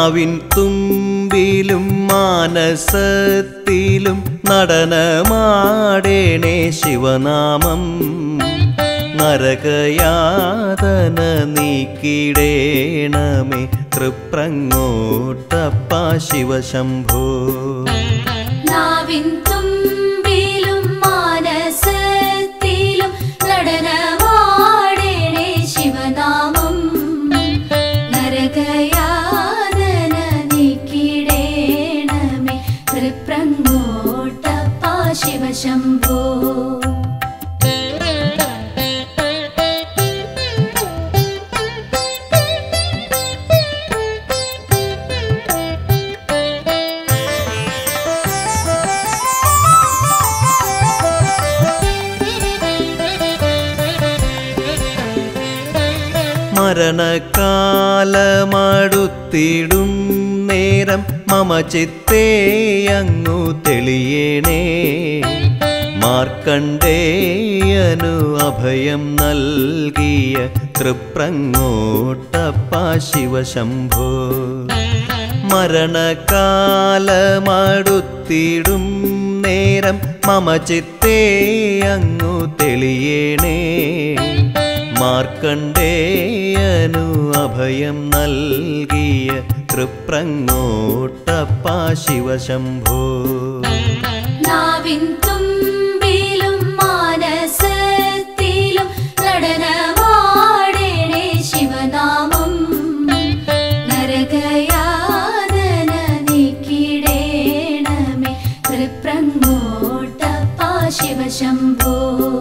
നാവിൻ തുമ്പിലും മാനസത്തിലും നടനമാടേണേ ശിവനാമം നരകയാതന നീക്കിടേണമേ തൃപ്രങ്ങോട്ടപ്പ ശിവശംഭോ നാവിൻ തുമ്പിലും മാനസത്തിലും നടനമാടേണേ ശിവനാമം നരകയാതന നീക്കിടേണമേ തൃപ്രങ്ങോട്ടപ്പ ശിവശംഭോ മരണകാലമടുത്തിടും നേരം മമ ചിത്തേ അങ്ങു തെളിയണേ മാർക്കണ്ഡേയനു അഭയം നൽകിയ തൃപ്രങ്ങോട്ടപ്പ ശിവശംഭോ മരണകാലമടുത്തിടും നേരം മമ ചിത്തേ അങ്ങു തെളിയണേ മാർക്കണ്ഡേയനു അഭയം നൽകിയ തൃപ്രങ്ങോട്ടപ്പ ശിവശംഭോ നാവിൻ തുമ്പിലും മാനസത്തിലും നടനമാടേണേ ശിവനാമം നരകയാതന നീക്കിടേണമേ തൃപ്രങ്ങോട്ടപ്പ ശിവശംഭോ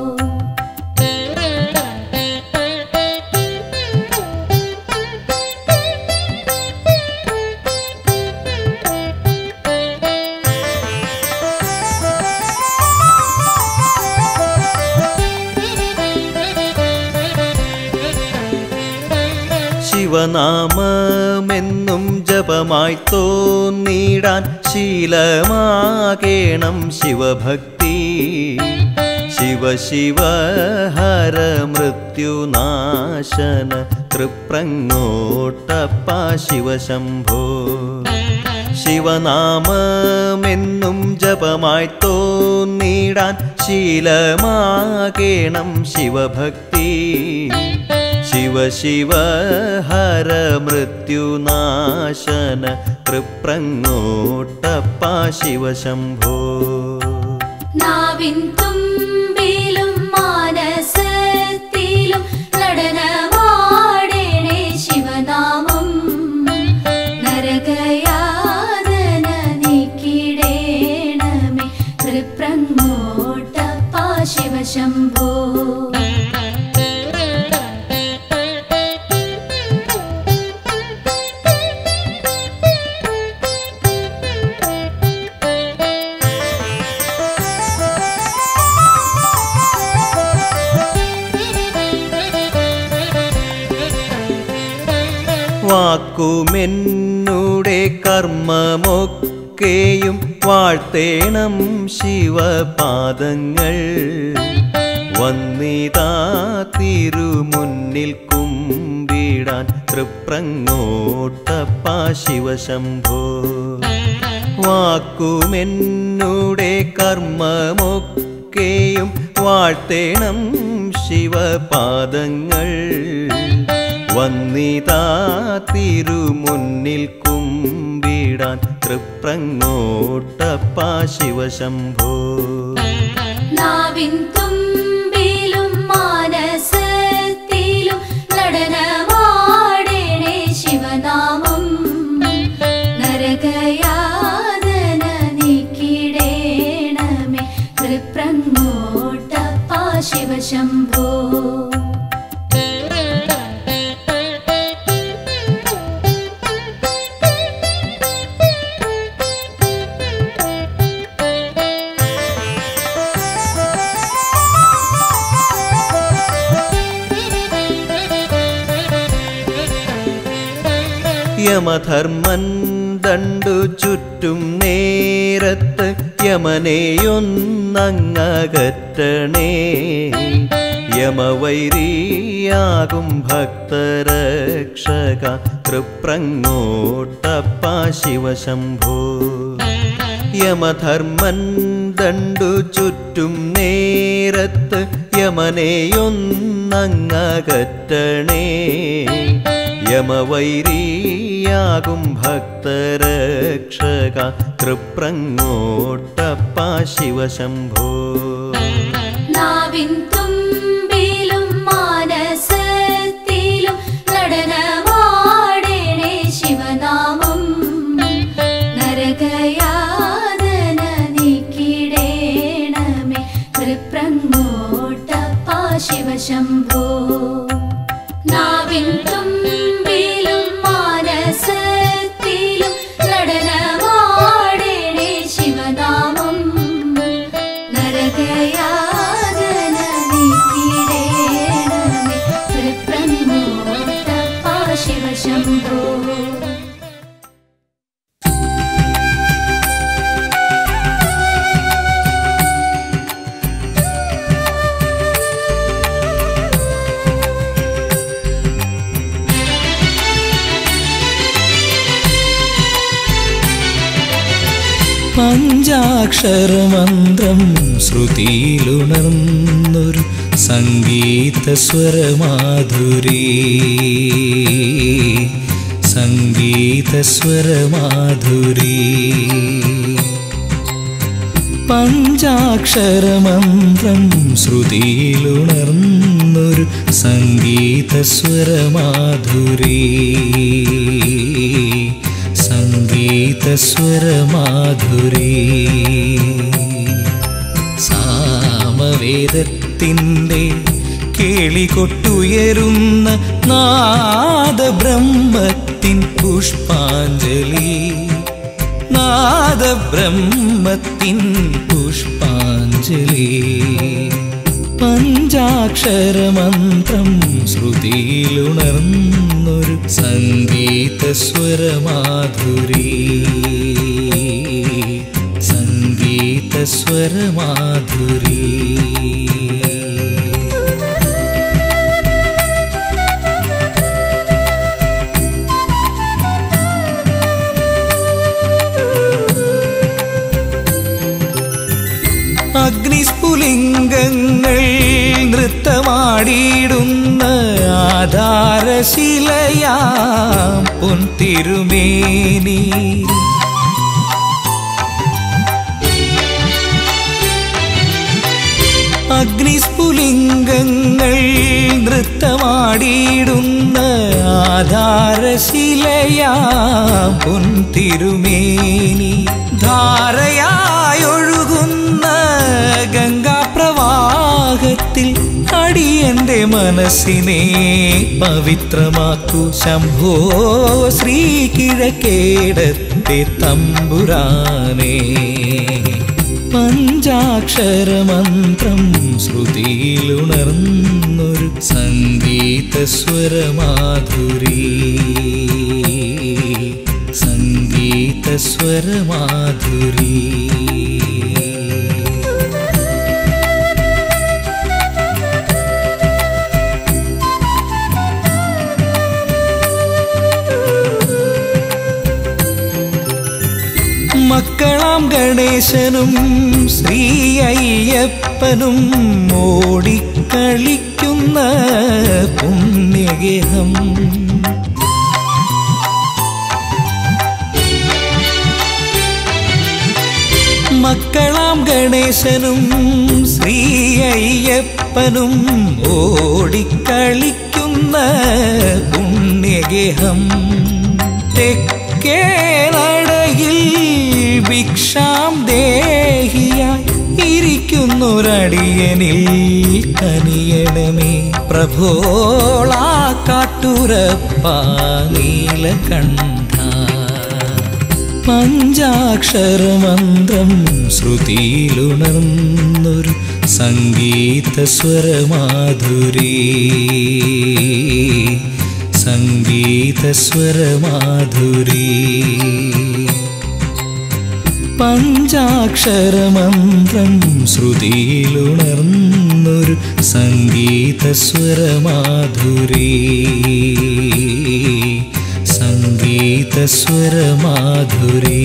ശിവനാമമെന്നും ജപമായി തോന്നിടാൻ ശീലമാകേണം ശിവഭക്തി ശിവ ശിവ ഹര മൃത്യുനാശന തൃപ്രങ്ങോട്ടപ്പ ശിവശംഭോ ശിവനാമമെന്നും ജപമായി തോന്നിടാൻ ശീലമാകേണം ശിവഭക്തി ശിവ ശിവ ഹര മൃത്യുനാശന തൃപ്രങ്ങോട്ടപ്പ ശിവശംഭോ നാവിൻ തുമ്പിലും മാനസത്തിലും നടനമാടേണേ ശിവനാമം നരകയാതന നീക്കിടേണമേ തൃപ്രങ്ങോട്ടപ്പ ശിവശംഭോ വാക്കുമെന്നുടെ കർമ്മമൊക്കെയും വാഴ്ത്തേണം ശിവപാദങ്ങൾ വന്നിതാ തിരുമുന്നിൽ കുമ്പിടാൻ തൃപ്രങ്ങോട്ടപ്പ ശിവശംഭോ വാക്കുമെന്നുടെ കർമ്മമൊക്കെയും വാഴ്ത്തേണം ശിവപാദങ്ങൾ വന്നിതാ തിരുമുന്നിൽ കുമ്പിടാൻ തൃപ്രങ്ങോട്ടപ്പ ശിവശംഭോ നാവിൻ തുമ്പിലും മാനസത്തിലും നടനമാടേണേ ശിവനാമം നരകയാതന നീക്കിടേണമേ തൃപ്രങ്ങോട്ടപ്പ ശിവശംഭോ യമധർമ്മൻ ദണ്ടു ചുറ്റും നേരത്ത് യമനെയൊന്നങ്ങകറ്റണേ യമവൈരി വൈരിയാകും ഭക്തരക്ഷക തൃപ്രങ്ങോട്ടപ്പ ശിവശംഭോ യമധർമ്മൻ ദണ്ടു ചുറ്റും നേരത്ത് യമനെയൊന്നങ്ങകറ്റണേ യമവൈരിയാകും ഭക്തരക്ഷക തൃപ്രങ്ങോട്ടപ്പ ശിവശംഭോ നാവിൻ തുമ്പിലും മാനസത്തിലും നടനമാടേണേ ശിവനാമം നരകയാതന നീക്കിടേണമേ തൃപ്രങ്ങോട്ടപ്പ ശിവശംഭോ നാവിൻ തുമ്പിലും മാനസത്തിലും നടനമാടേണേ ശിവനാമം നരകയാതന നീക്കിടേണമേ തൃപ്രങ്ങോട്ടപ്പ ശിവശംഭോ പഞ്ചാക്ഷരമന്ത്രം ശ്രുതിയിലുണർന്നൊരു സംഗീത സ്വരമാധുരി സംഗീത സ്വരമാധുരി പഞ്ചാക്ഷരമന്ത്രം ശ്രുതിയിലുണർന്നൊരു സംഗീത സ്വരമാധുരി സംഗീത സ്വരമാധുരി സാമവേദത്തിൻ്റെ കേളികൊട്ടുയരുന്ന നാദബ്രഹ്മത്തിൻ പുഷ്പാഞ്ജലി നാദബ്രഹ്മത്തിൻ പുഷ്പാഞ്ജലി പഞ്ചാക്ഷരമന്ത്രം ശ്രുതിയിലുണർന്നൊരു സംഗീത സ്വരമാധുരി സംഗീത സ്വരമാധുരി അഗ്നിസ്ഫുലിംഗങ്ങൾ നൃത്തമാടിയിടുന്ന ആധാരശിലയാം പൊൻതിരുമേനി അഗ്നിസ്ഫുലിംഗങ്ങൾ നൃത്തമാടിയിടുന്ന ആധാരശിലയാം പൊൻതിരുമേനി ധാരയായൊഴുകുന്ന ഗംഗാപ്രവാഹത്തിൽ അടിയന്റെ മനസ്സിനെ പവിത്രമാക്കു ശംഭോ ശ്രീ കിഴക്കേടത്തെ തമ്പുരാനേ പഞ്ചാക്ഷരമന്ത്രം ശ്രുതിയിലുണർന്നൊരു സംഗീത സ്വരമാധുരി സംഗീത സ്വരമാധുരി മക്കളാം ഗണേശനും ശ്രീ അയ്യപ്പനും ഓടിക്കളിക്കുന്ന പുണ്യഗേഹം മക്കളാം ഗണേശനും ശ്രീ അയ്യപ്പനും ഓടിക്കളിക്കുന്ന പുണ്യഗേഹം തെക്കേനടയിൽ ഭിക്ഷാം ദേഹിയായി ഇരിക്കുന്നൊരടിയനിൽ കനിയണമേ പ്രഭോളാ കാട്ടുരപ്പ നീലകണ്ഠ പഞ്ചാക്ഷരമന്ത്രം ശ്രുതിയിലുണർന്നൊരു സംഗീത സ്വരമാധുരി സംഗീത സ്വരമാധുരി പഞ്ചാക്ഷരമന്ത്രം ശ്രുതിയിലുണർന്നൊരു സംഗീത സ്വരമാധുരി സംഗീത സ്വരമാധുരി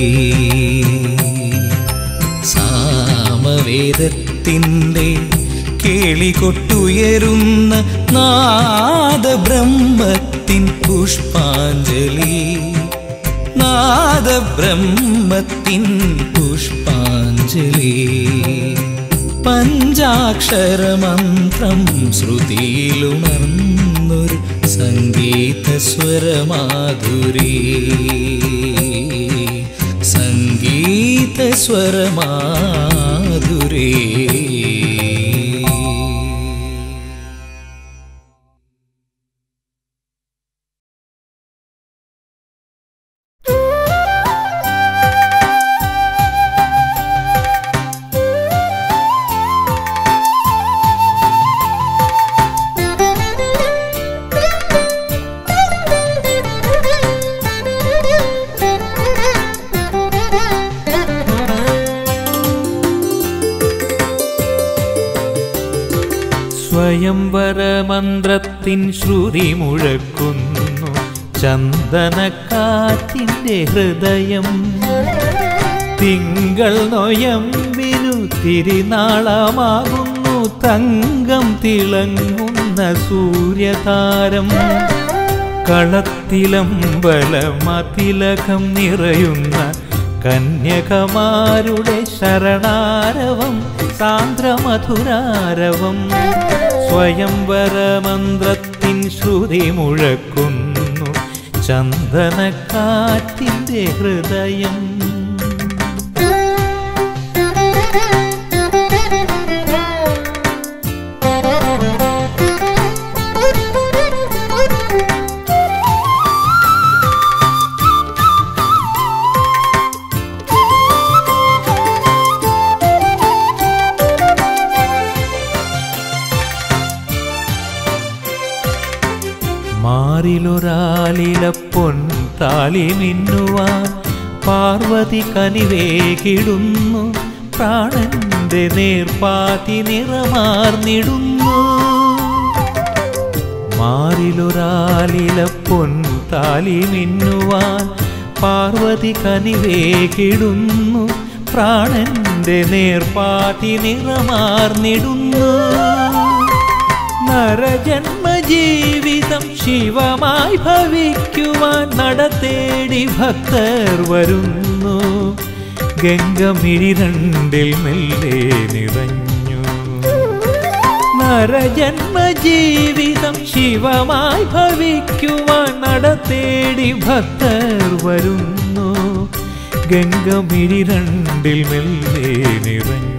സാമവേദത്തിൻ്റെ കേളികൊട്ടുയരുന്ന നാദബ്രഹ്മത്തിൻ പുഷ്പാഞ്ജലി നാദബ്രഹ്മത്തിൻ പുഷ്പാഞ്ജലി പഞ്ചാക്ഷരമന്ത്രം ശ്രുതിയിലുണർന്നൊരു സംഗീത സ്വരമാധുരി സംഗീത സ്വരമാധുരി സ്വയംവരമന്ത്രത്തിൻ ശ്രുതി മുഴക്കുന്നു ചന്ദനക്കാറ്റിൻ്റെ ഹൃദയം തിങ്കൾ നൊയമ്പിനു തിരിനാളമാകുന്നു തങ്കം തിളങ്ങുന്ന സൂര്യതാരം കളത്തിലമ്പലമതിലകം നിറയുന്ന കന്യകമാരുടെ ശരണാരവം സാന്ദ്രമധുരാരവം സ്വയംവരമന്ത്രത്തിൻ ശ്രുതി മുഴക്കുന്നു ചന്ദനക്കാറ്റിൻ്റെ ഹൃദയം മാറിലൊരാലില പൊൻ താളി മിന്നുവാൻ പാർവതി കനിവേകിടുന്നു പ്രാണന്റെ നേർപ്പാതി നിറമാർന്നിടുന്നു മാറിലൊരാലില പൊൻ താളി മിന്നുവാൻ പാർവതി കനിവേകിടുന്നു പ്രാണന്റെ നേർപ്പാതി നിറമാർന്നിടുന്നു നരജന്മ ജീവിതം ശിവമായി ഭവിക്കുവാൻ നടത്തേടി ഭക്തർ വരുന്നു ഗംഗമിഴി രണ്ടിൽ മെല്ലെ നിറഞ്ഞു നരജന്മ ജീവിതം ശിവമായി ഭവിക്കുവാൻ നടത്തേടി ഭക്തർ വരുന്നു ഗംഗമിഴി രണ്ടിൽ മെല്ലെ നിറഞ്ഞു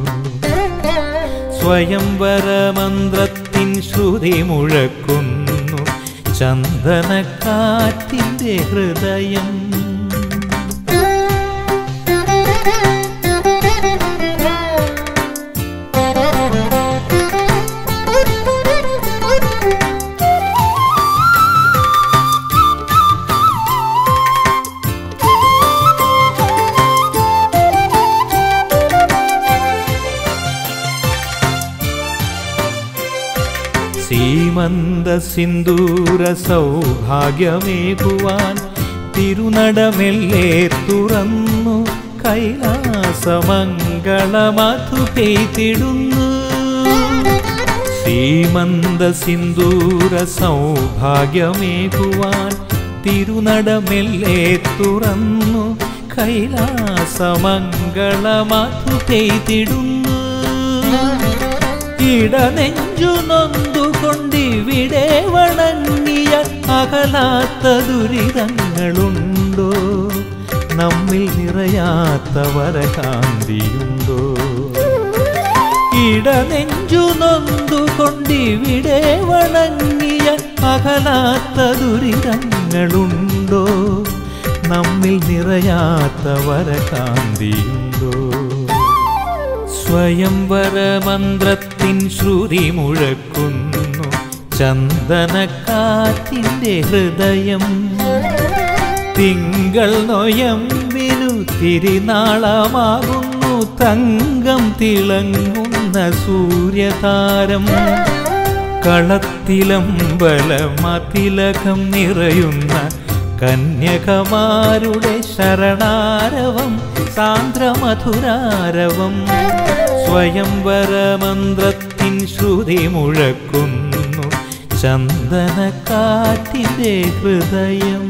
സ്വയംവരമന്ത്രത്തിൻ ശ്രുതി മുഴക്കുന്നു ചന്ദനക്കാറ്റിൻ്റെ ഹൃദയം സീമന്ത സിന്ദൂര സൗഭാഗ്യമേകുവാൻ തിരുനടമെല്ലേ തുറന്നു കൈലാസമംഗളമധു പെയ്തിടുന്നു സീമന്ത സിന്ദൂര സൗഭാഗ്യമേകുവാൻ തിരുനടമെല്ലേ തുറന്നു കൈലാസമംഗളമധു പെയ്തിടുന്നു ഇടനെഞ്ചു നൊന്തുകൊണ്ടിവിടെ വണങ്ങിയ അകലാത്ത ദുരിതങ്ങളുണ്ടോ നമ്മിൽ നിറയാത്ത വരകാന്തിയുണ്ടോ ഇടനെഞ്ചു നൊന്തുകൊണ്ടിവിടെ വണങ്ങിയ അകലാത്ത ദുരിതങ്ങളുണ്ടോ നമ്മിൽ നിറയാത്ത വരകാന്തിയുണ്ടോ സ്വയംവരമന്ത്രത്തിൻ ശ്രുതി മുഴക്കുന്നു ചന്ദനക്കാറ്റിൻ്റെ ഹൃദയം തിങ്കൾ നൊയമ്പിനു തിരിനാളമാകുന്നു തങ്കം തിളങ്ങുന്ന സൂര്യതാരം കളത്തിലമ്പലമതിലകം നിറയുന്ന കന്യകമാരുടെ ശരണാരവം സാന്ദ്രമധുരാരവം സ്വയംവരമന്ത്രത്തിൻ ശ്രുതി മുഴക്കുന്നു ചന്ദനക്കാറ്റിൻ്റെ ഹൃദയം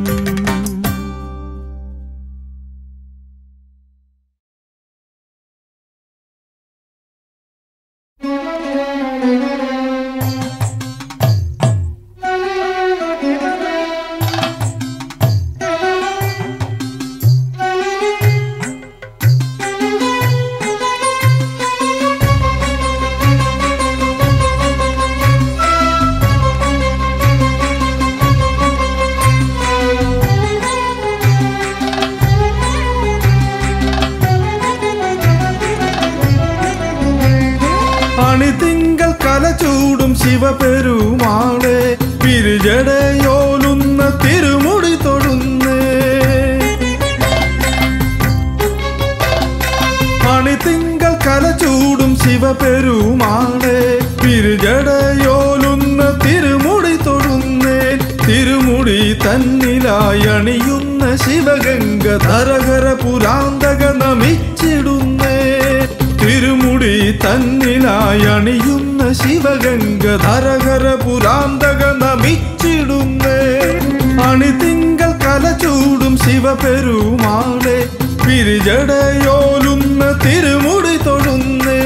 അണിതിങ്കൾ കലചൂടും ശിവപെരുമാളെ പിരിജടയോലുന്ന തിരുമുടി തൊഴുന്നേ അണിതിങ്കൾ കലചൂടും ശിവപെരുമാളെ പിരിജടയോലുന്ന തിരുമുടി തൊഴുന്നേ തിരുമുടി തന്നിലായി അണിയുന്ന ശിവഗംഗ ധരകര പുരാന്തക നമിച്ചിടുന്നേ തിരുമുടി തന്നിലായി അണിയുന്ന ശിവഗംഗ ധരകര പുരാന്തക നമിച്ചിടുന്നേ അണിതിങ്കൾ കലചൂടും ശിവപെരുമാളെ പിരിജടയോലുന്ന തിരുമുടി തൊഴുന്നേ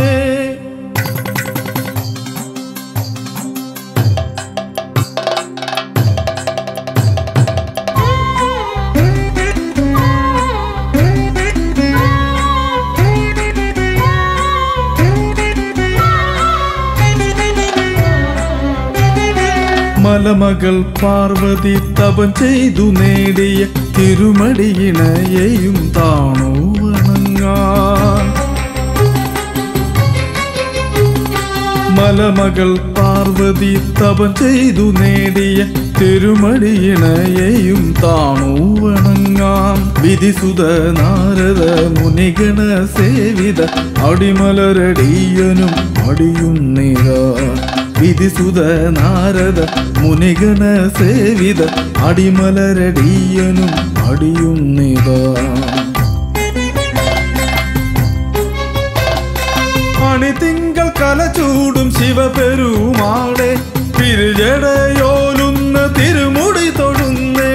മലമകൾ പാർവതി തപം ചെയ്തു നേടിയ തിരുമടിയിണയെയും താണു വണങ്ങാൻ മലമകൾ പാർവതി തപം ചെയ്തു നേടിയ തിരുമടിയിണയെയും താണു വണങ്ങാം വിധിസുത നാരദ മുനിഗണ സേവിത അടിമലരടിയനും അടിയുന്നിത വിധിസുത നാരദ മുനിഗണ സേവിത അടിമലരടിയനും അടിയുന്നിത അണിതിങ്കൾ കലചൂടും ശിവപെരുമാളെ തിരുജടയോലുന്ന തിരുമുടി തൊഴുന്നേ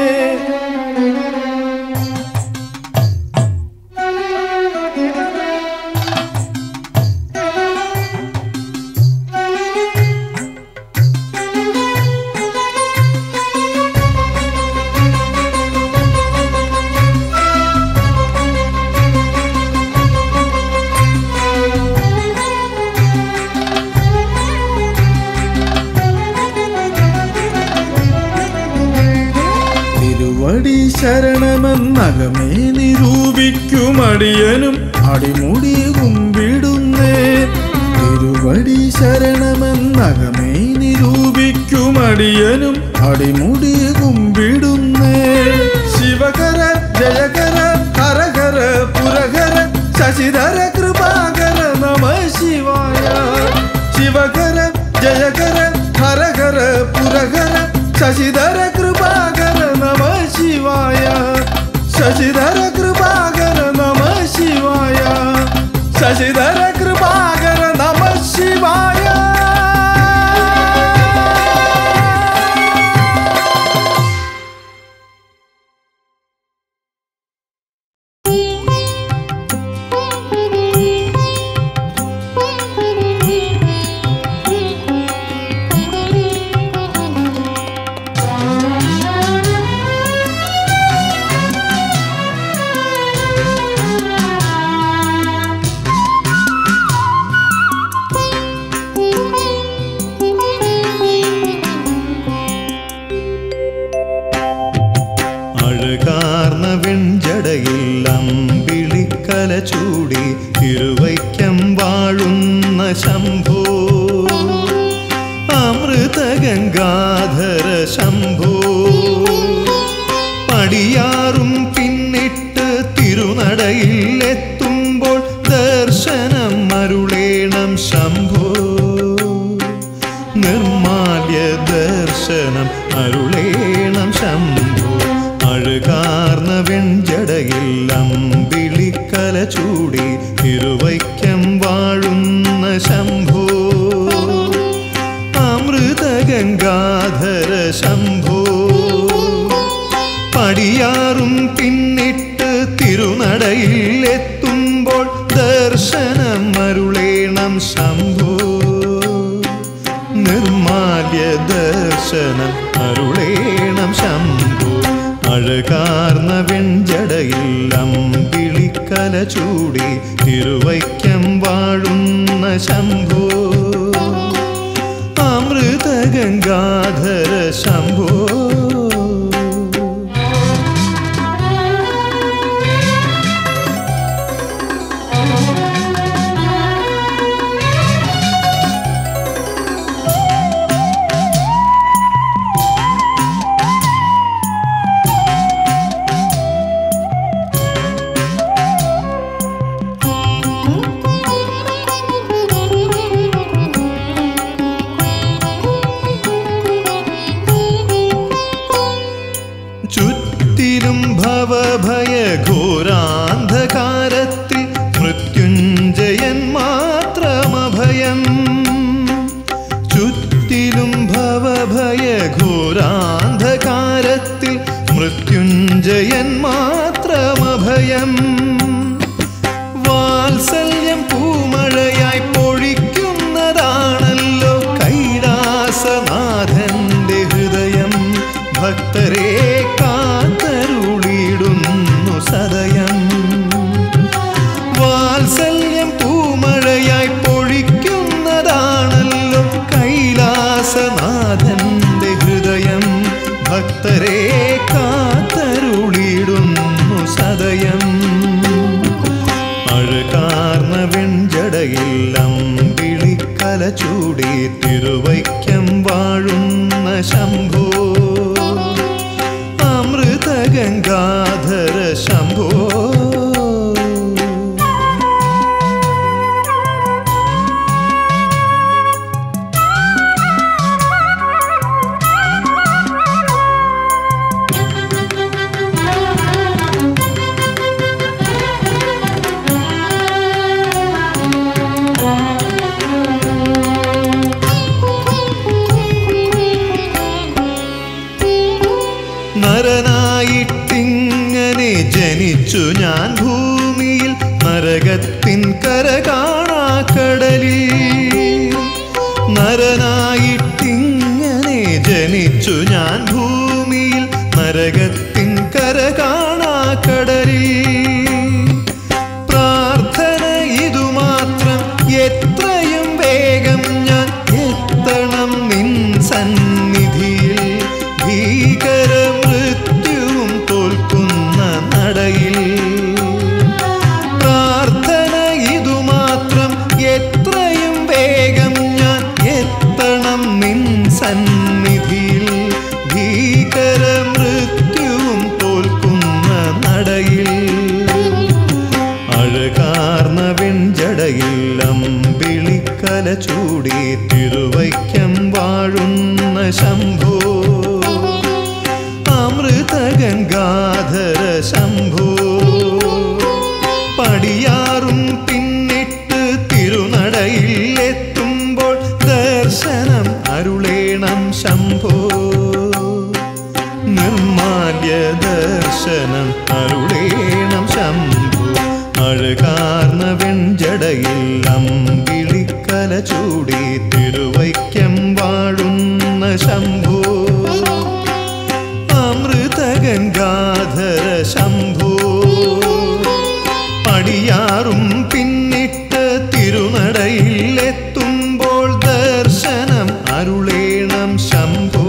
തിരുവടി ശരണമെന്നകമേ നിരൂപിക്കും അടിയനും അടിമുടി കുമ്പിടുന്നേ തിരുവടി ശരണമെന്നകമേ നിരൂപിക്കും അടിയനും അടിമുടി കുമ്പിടുന്നേ ശിവകര ജയകര ഹരഹര പുരഹര ശശിധര കൃപാകര നമ ശിവായ ശിവകര ജയകര ഹരഹര പുരഹര ശശിധര കൃപാകര നമ ശിവായ ശശിധര കൃപാകര നമ ശിവായ ശശിധര കൃപാകര നമ ശിവായ അഴകാർന്ന വെൺജടയിൽ അമ്പിളിക്കല ചൂടി തിരുവൈക്കം വാഴുന്ന ശംഭോ അമൃത ഗംഗാധര ശംഭോ തിരുനടയിൽ എത്തുമ്പോൾ ദർശനം അരുളേണം ശംഭോ നിർമാല്യ ദർശനം അരുളേണം ശംഭോ അഴുകാർന്ന വെൺജടയിൽ അമ്പിളിക്കല ചൂടി തിരുവൈക്കം വാഴുന്ന ശംഭോ അമൃത ഗംഗാധര ശംഭോ പടിയാറും പിന്നിട്ട് തിരുനടയിൽ എത്തുമ്പോൾ ദർശനം അരുളേണം ശംഭോ നിർമാല്യ ദർശനം അരുളേണം ശംഭോ അഴകാർന്ന വെൺജടയിൽ അമ്പിളിക്കല ചൂടി തിരുവൈക്കം വാഴുന്ന ശംഭോ അമൃത ഗംഗാധര ശംഭോ ചുറ്റിലും ഭവഭയ ഘോരാന്ധകാരത്തിൽ മൃത്യുഞ്ജയൻ മാത്രമഭയം ചുറ്റിലും ഭവഭയ ഘോരാന്ധകാരത്തിൽ മൃത്യുഞ്ജയൻ മാത്രമഭയം വാത്സല്യം പൂമഴയായി പൊഴിക്കുന്നതാണല്ലോ കൈലാസനാഥന്റെ ഹൃദയം ഭക്തരെ കാത്തരുളിയിടുന്നു സദയം വാത്സല്യം പൂമഴയായി പൊഴിക്കുന്നതാണല്ലോ കൈലാസനാഥന്റെ ഹൃദയം ഭക്തരെ കാത്തരുളിയിടുന്നു സദയം അഴകാർന്ന വെൺജടയിൽ അമ്പിളിക്കല ചൂടി തിരുവൈക്കം വാഴുന്ന ശംഭോ അമൃത ഗംഗാധര ശംഭോ നരനായിട്ടിങ്ങനെ ജനിച്ചു ഞാൻ ഭൂമിയിൽ നരകത്തിൻ കര കാണാ കടലിൽ നരനായിട്ടിങ്ങനെ ജനിച്ചു ഞാൻ ഭൂമിയിൽ നരകത്തിൻ കര കാണാ കടലിൽ പ്രാർത്ഥന ഇതു മാത്രം എത്രയും വേഗം ഞാൻ എത്തണം നിൻ സന്നിധിയിൽ ഭീകര മൃത്യുവും തോൽക്കുന്ന നടയിൽ പ്രാർത്ഥന ഇതു മാത്രം എത്രയും വേഗം ഞാൻ എത്തണം നിൻ സന്നിധിയിൽ ഭീകര മൃത്യുവും തോൽക്കുന്ന നടയിൽ അഴകാർന്ന വെൺജടയിൽ അമ്പിളിക്കല ചൂടി തിരുവൈക്കം വാഴുന്ന ശംഭോ അമൃത ഗംഗാധര ശംഭോ പടിയാറും പിന്നിട്ട് തിരുനടയിൽ എത്തുമ്പോൾ ദർശനം അരുളേണം ശംഭോ നിർമാല്യ ദർശനം അരുളേണം ശംഭു അഴകാർന്ന വെൺജടയിൽ അമ്പിളിക്കല ചൂടി തിരുവൈക്കം വാഴുന്ന ശംഭു അമൃത ഗംഗാധര ശംഭു പടിയാറും പിന്നിട്ട് തിരുനടയിൽ എത്തുമ്പോൾ ദർശനം അരുളേണം ശംഭോ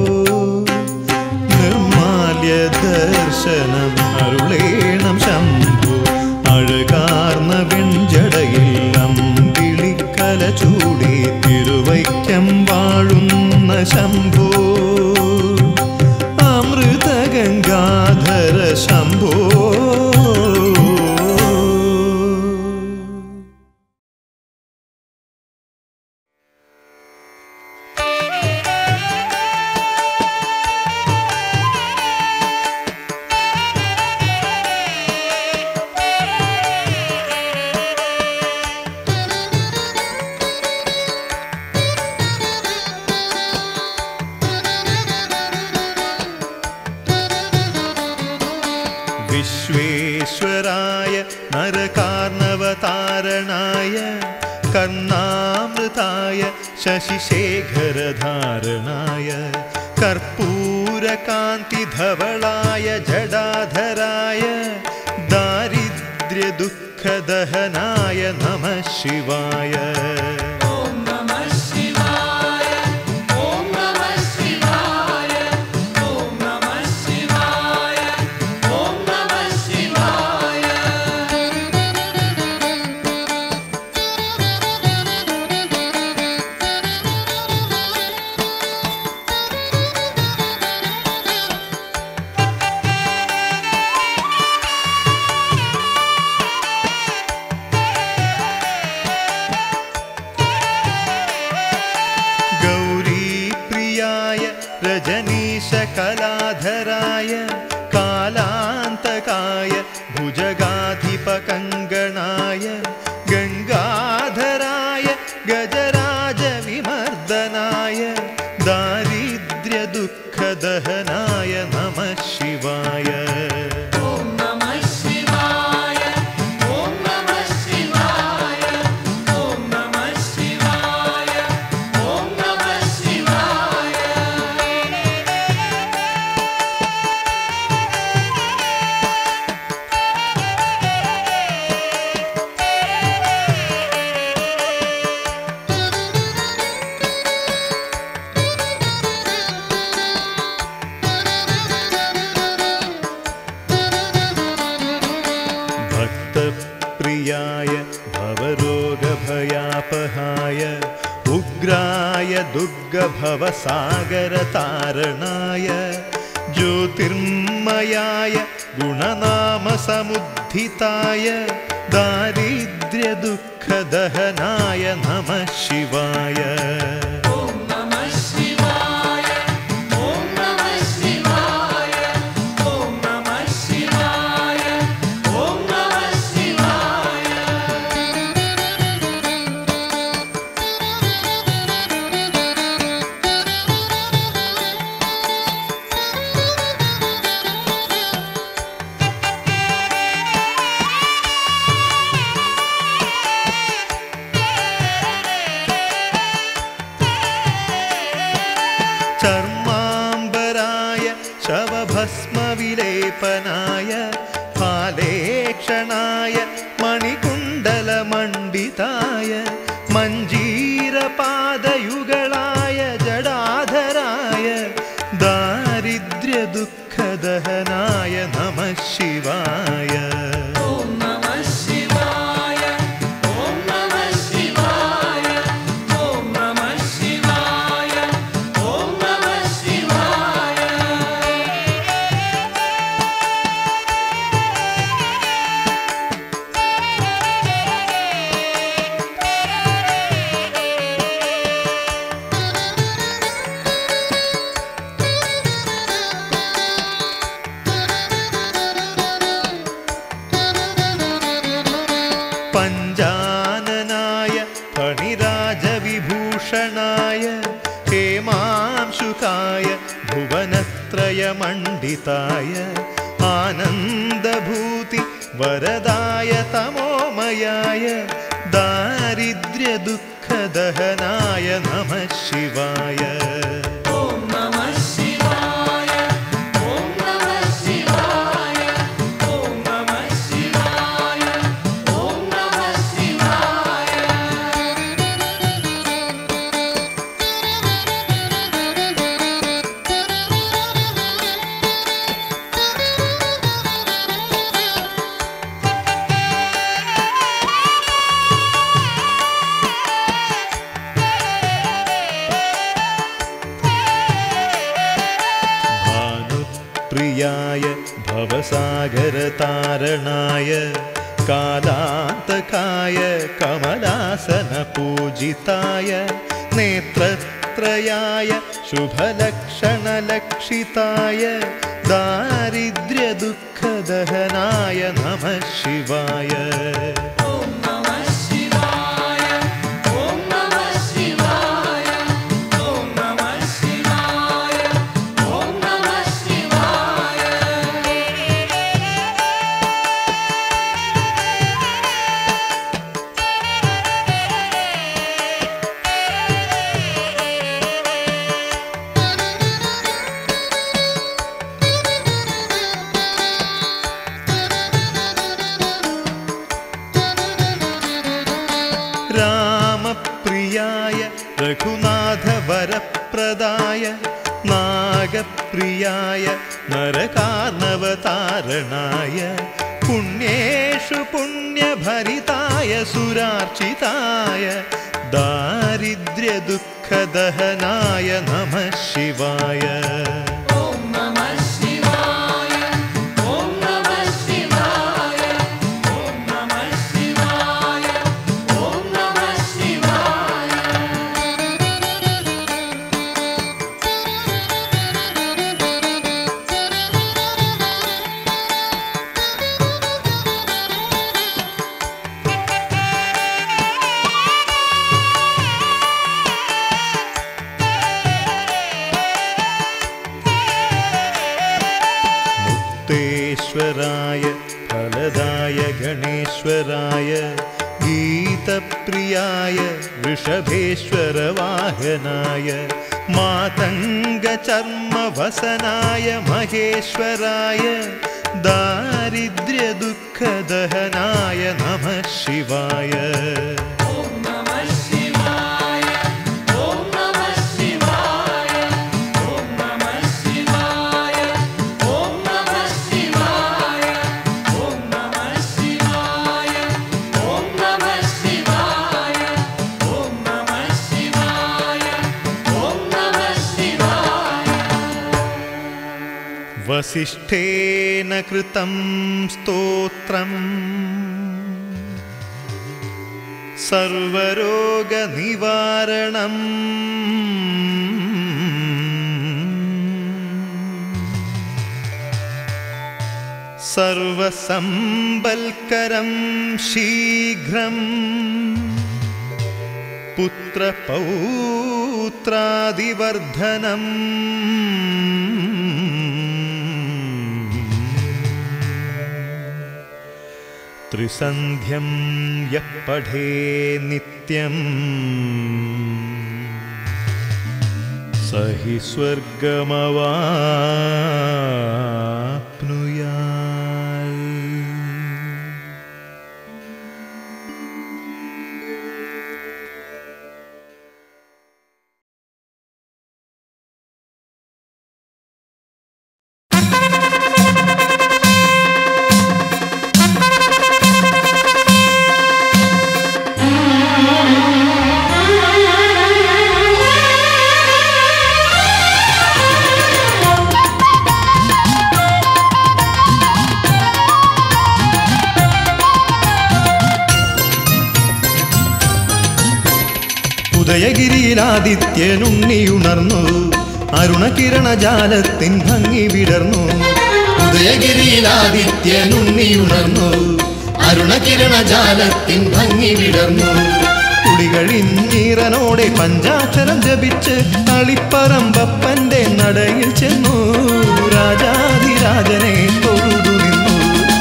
നിർമാല്യ ദർശനം അരുളേണം ശംഭു അഴകാർന്ന വെൺജടയിൽ അമ്പിളിക്കല ചൂടി തിരുവൈക്കം വാഴുന്ന ശംഭോ അമൃത ഗംഗാധര ശംഭോ കാർണവതാരണായ കർണാമൃതായ ശശിശേഖരധാരണായ കർപ്പൂരകാന്തിധവളായ ജഡാധരായ ദാരിദ്ര്യദുഃഖദഹനായ നമഃ ശിവായ गौरीप्रियाय रजनीशकलाधराय कालान्तकाय भुजगाधिपकङ्गणाय गङ्गाधराय गजराजविमर्दनाय दारिद्र्यदुःखदहनाय नमः शिवाय भक्तप्रियाय भवरोगभयापहाय उग्राय दुर्गभवसागरतारणाय ज्योतिर्मयाय गुणनामसमुद्धिताय दारिद्र्यदुःखदहनाय नमः शिवाय ചർമാംബരായ ശവഭസ്മവിലേപനായ ഫാലേക്ഷണായ മണികുണ്ടലമണ്ഡിതായ മഞ്ജീരപാദയുഗളായ ജഡാധരായ ദാരിദ്ര്യദുഃഖദഹനായ നമഃ ശിവായ പഞ്ചാനനായ ഫണിരാജവിഭൂഷണായ ഹേമാംശുകായ ഭുവനത്രയമണ്ഡിതായ ആനന്ദഭൂതി വരദായ തമോമയായ ദാരിദ്ര്യദുഃഖദഹനായ നമഃ ശിവായ भानुप्रियाय भवसागरतारणाय कालान्तकाय कमलासनपूजिताय नेत्रत्रयाय शुभलक्षणलक्षिताय दारिद्र्यदुःखदहनाय नमः शिवाय Om രഘുനാഥ വരപ്രദായ നാഗപ്രിയായ നരകാർണവതാരണായ പുണ്യേഷു പുണ്യഭരിതായ സുരാർച്ചിതായ ദാരിദ്ര്യദുഃഖദഹനായ നമ ശിവായ മുക്തേശ്വരായ ഫലദായ ഗണേശ്വരായ ഗീതപ്രിയായ വൃഷഭേശ്വരവാഹനായ മാതംഗചർമ്മവസനായ മഹേശ്വരായ ദാരിദ്ര്യദുഃഖദഹനായ നമ ശിവായ വസിഷ്ഠേന കൃതം സ്തോത്രം സർവരോഗനിവാരണം സർവസമ്പൽക്കരം ശീഘ്രം പുത്രപൗത്രാദിവർദ്ധനം ത്രിസന്ധ്യം യഃ പഠേ നിത്യം സ ഹി സ്വർഗമവാപ്നുയാൽ ഉദയഗിരിയിലാദിത്യനുണ്ണിയുണർന്നു അരുണകിരണജാലത്തിൻ ഭംഗി വിടർന്നു ഉദയഗിരിയിലാദിത്യനുണ്ണിയുണർന്നു അരുണകിരണജാലത്തിൻ ഭംഗി വിടർന്നു കുടികളിന്നീറനോടെ പഞ്ചാക്ഷരം ജപിച്ച് കളിപ്പറമ്പപ്പന്റെ നടയിൽ ചെന്നു രാജാധിരാജനെ തൊഴുതു നിന്നു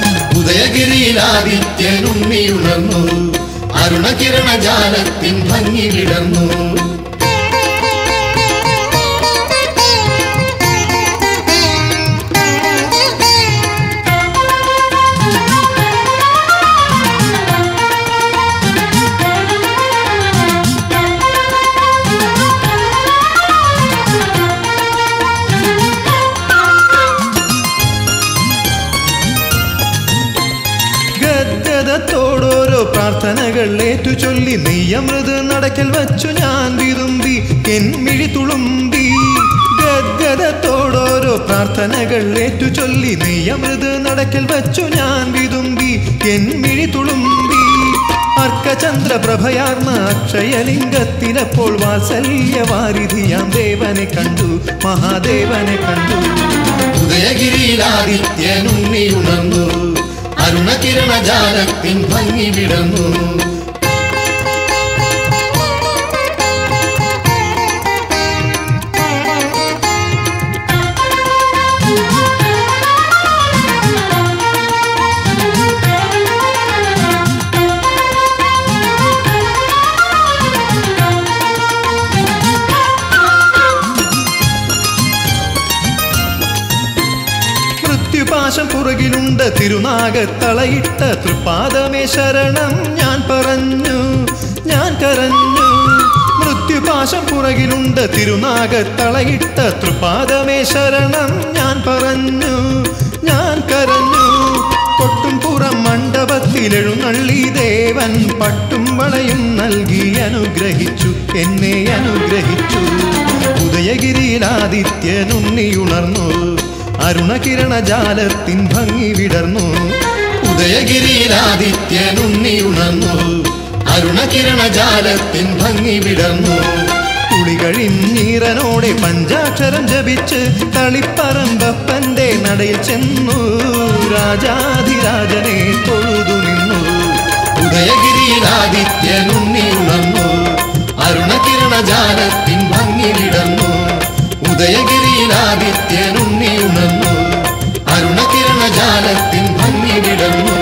ഉദയഗിരിയിലാദിത്യനുണ്ണിയുണർന്നു അരുണകിരണജാലത്തിൻ ഭംഗി വിടർന്നു ഗദ്ഗതത്തോടോരോ പ്രാർത്ഥനകൾ ഏറ്റു ചൊല്ലി നെയ്യമൃത് നടക്കൽ വച്ചു ഞാൻ വിതുമ്പി എന്മിഴി തുളുമ്പി ഗദ്ഗതത്തോടോരോ പ്രാർത്ഥനകൾ ഏറ്റു ചൊല്ലി നെയ്യമൃത് നടക്കൽ വച്ചു ഞാൻ വിതുമ്പി എന്മിഴി തുളുമ്പി അർക്കചന്ദ്രപ്രഭയാർന്ന അക്ഷയലിംഗത്തിലപ്പോൾ വാത്സല്യവാരിധിയാം ദേവനെ കണ്ടു മഹാദേവനെ കണ്ടു ഉദയഗിരിയിലാദിത്യനുണ്ണിയുണർന്നു അരുണകിരണജാലത്തിൻ ഭംഗി വിടർന്നു മൃത്യുപാശം പുറകിലുണ്ട് തിരുനാഗത്തളയിട്ട തൃപ്പാദമേ ശരണം ഞാൻ പറഞ്ഞു ഞാൻ കരഞ്ഞു മൃത്യുപാ തിരുപാശം പുറകിലുണ്ട് തിരുനാഗത്തളയിട്ട തൃപാദമേ ശരണം ഞാൻ പറഞ്ഞു ഞാൻ കരഞ്ഞു കൊട്ടും പുറം മണ്ഡപത്തിലെഴുന്നള്ളി ദേവൻ പട്ടും വളയും നൽകി അനുഗ്രഹിച്ചു എന്നെ അനുഗ്രഹിച്ചു ഉദയഗിരിയിൽ ആദിത്യനുണ്ണിയുണർന്നു അരുണകിരണ ജാലത്തിൻ ഭംഗി വിടർന്നു ഉദയഗിരിയിൽ ആദിത്യനുണ്ണിയുണർന്നു അരുണകിരണ ജാലത്തിൻ ഭംഗി വിടർന്നു കുളി കഴിഞ്ഞീറനോടെ പഞ്ചാക്ഷരം ജപിച്ച് തളിപ്പറമ്പപ്പന്റെ നടയിൽ ചെന്നു രാജാധിരാജനെ തൊഴുതു നിന്നു ഉദയഗിരിയിൽ ആദിത്യനുണ്ണിയുണർന്നു അരുണകിരണ ജാലത്തിൻ ഭംഗി വിടർന്നു ഉദയഗിരിയിൽ ആദിത്യനുണ്ണിയുണർന്നു അരുണകിരണ ജാലത്തിൻ ഭംഗി വിടർന്നു